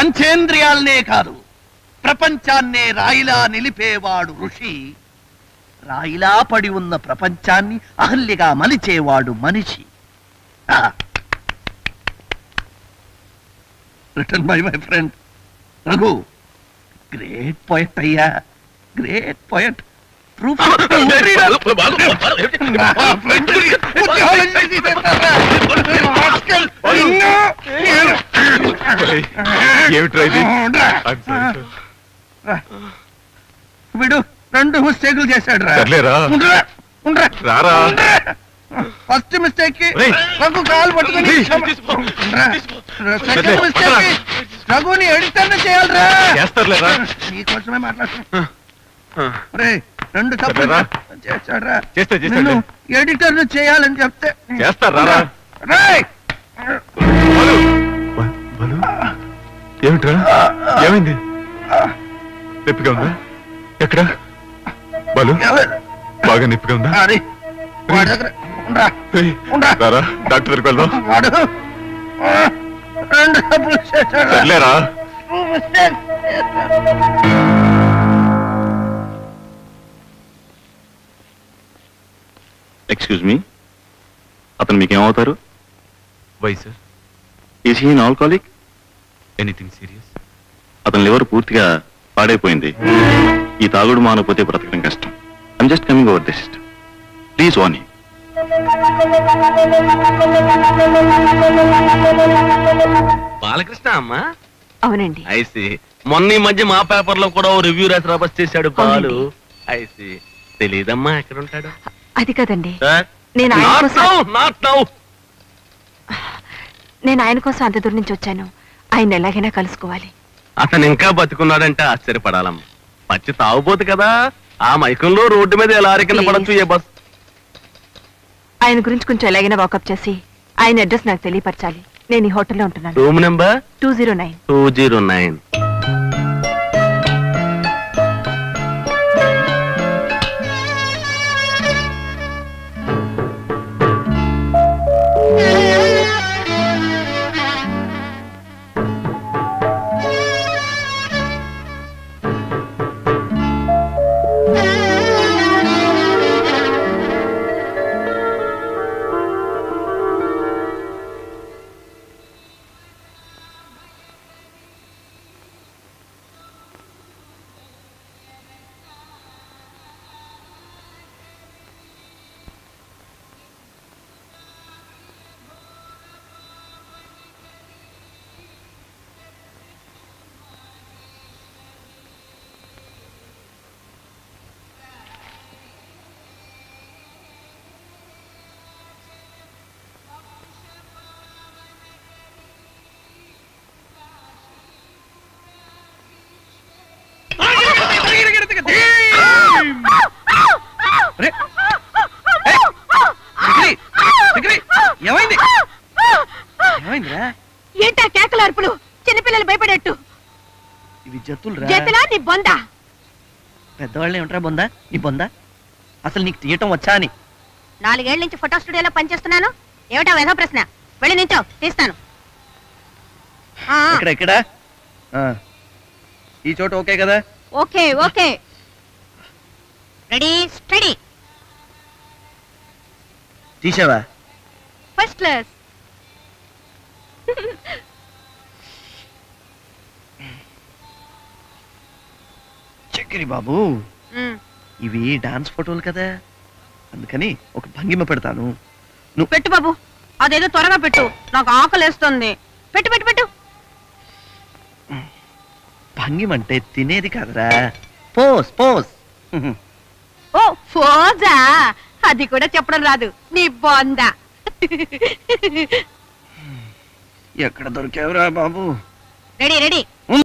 పంచేంద్రియాలనే కాదు ప్రపంచాన్నే రాయిలా నిలిపేవాడు ఋషి రాయిలా పడి ఉన్న ప్రపంచాన్ని అహల్యగా మలిచేవాడు మనిషి written by my friend Raghu great poet అయ్యా గ్రేట్ పోయట్ ప్రూఫ్ ఏమిట్రా ఇది I'm sorry, sir. వీడు రెండు మిస్టేకులు చేశాడు రా సర్లేరా. ఉండరా, ఉండరా, రారా. ఉండరా. ఫస్ట్ మిస్టేక్ కి రేయ్. రఘు కాలు పట్టుకుని రేయ్, క్షమ- తీసుకో. ఉండరా. సెకండ్ సర్లే, మిస్టేక్ కి రఘుని ఎడిటర్ చేయాలరా చేస్తారులేరా. నీకోసమే మాట్లాడుతున్నా రే రెండు తప్పులు సర్లేరా. చేశాడురా చేస్తా, చేస్తా, నిన్ను ఎడిటర్ చేయాలని చెప్తే చేస్తారా రా. రేయ్ బ- బలు ఏమిట్రా ఏమైంది నొప్పిగా ఉందా ఎక్కడ బలు ఎవరు? బాగా నొప్పిగా ఉందా అది వాడి దగ్గర ఉండరా ఏయ్, ఉండరా. రారా డాక్టర్ దగ్గరికి వెళ్దాం వాడు ఆ, రెండు తప్పులు చేశాడు సర్లేరా మిస్టేక్ ఎక్స్క్యూజ్ మీ అతను మీకేమవుతారు why sir is he alcoholic anything serious అతని లివర్ పూర్తిగా పాడైపోయింది ఈ తాగుడు మానకపోతే బ్రతకడం కష్టం I'm just coming over this please warn Balakrishna అమ్మా అవునండి ఐసి మొన్న ఈ మధ్య మా పేపర్ లో కూడా ఓ రివ్యూ రాసి రబస్ చేశాడు బాలు ఐసి తెలీదమ్మా ఎక్కడ ఉంటాడు అది కదండి సార్ నేను ఆయన నాట్ కోసం- నౌ నాట్ నౌ నేను ఆయన కోసం అంత దూరం నుంచి వచ్చాను ఆయన ఎలాగైనా కలుసుకోవాలి అతను ఇంకా బతుకున్నాడంటే ఆశ్చర్యపడాలమ్మా పచ్చి తాగుబోతు కదా ఆ మైకంలో రోడ్డు మీద ఎలా కింద పడచ్చు ఏ బస్ ఆయన గురించి కొంచెం ఎలాగైనా వాకప్ చేసి ఆయన అడ్రస్ నాకు తెలియపరచాలి నేను ఈ హోటల్లో ఉంటున్నాను room number two zero nine two zero nine రే. ఏయ్, సిగ్రి, సిగ్రి, ఏమైంది ఏమైందిరా ఏంటా కేకల అరుపులు చిన్నపిల్లలు భయపడేట్టు ఇవి జతులు చేతిలా నీ బొంద పెద్దవాళ్ళే ఉంటారా బొందా నీ బొందా అసలు నీకు తీయటం వచ్చా అని నాలుగేళ్ల నుంచి ఫోటో స్టూడియోలో పనిచేస్తున్నాను ఏమిటా వేధో ప్రశ్న వెళ్ళి నించో తీస్తాను ఆ, ఇక్కడ ఇక్కడ ఆ. ఈ చోట ఓకే కదా ఓకే ఓకే రెడీ స్టడీ తీసావా ఫస్ట్ క్లాస్ చక్కరి బాబు ఇవి డాన్స్ ఫోటోలు కదా అందుకని ఒక భంగిమ పెడతాను పెట్టు బాబు అదేదో త్వరగా పెట్టు నాకు ఆకలేస్తుంది పెట్టు పెట్టు పెట్టు భంగిమ అంటే తినేది కాదురా పోస్ పోస్ ఓ ఫోజా అది కూడా చెప్పడం రాదు నీ బొంద ఎక్కడ దొరికావురా బాబు రెడీ రెడీ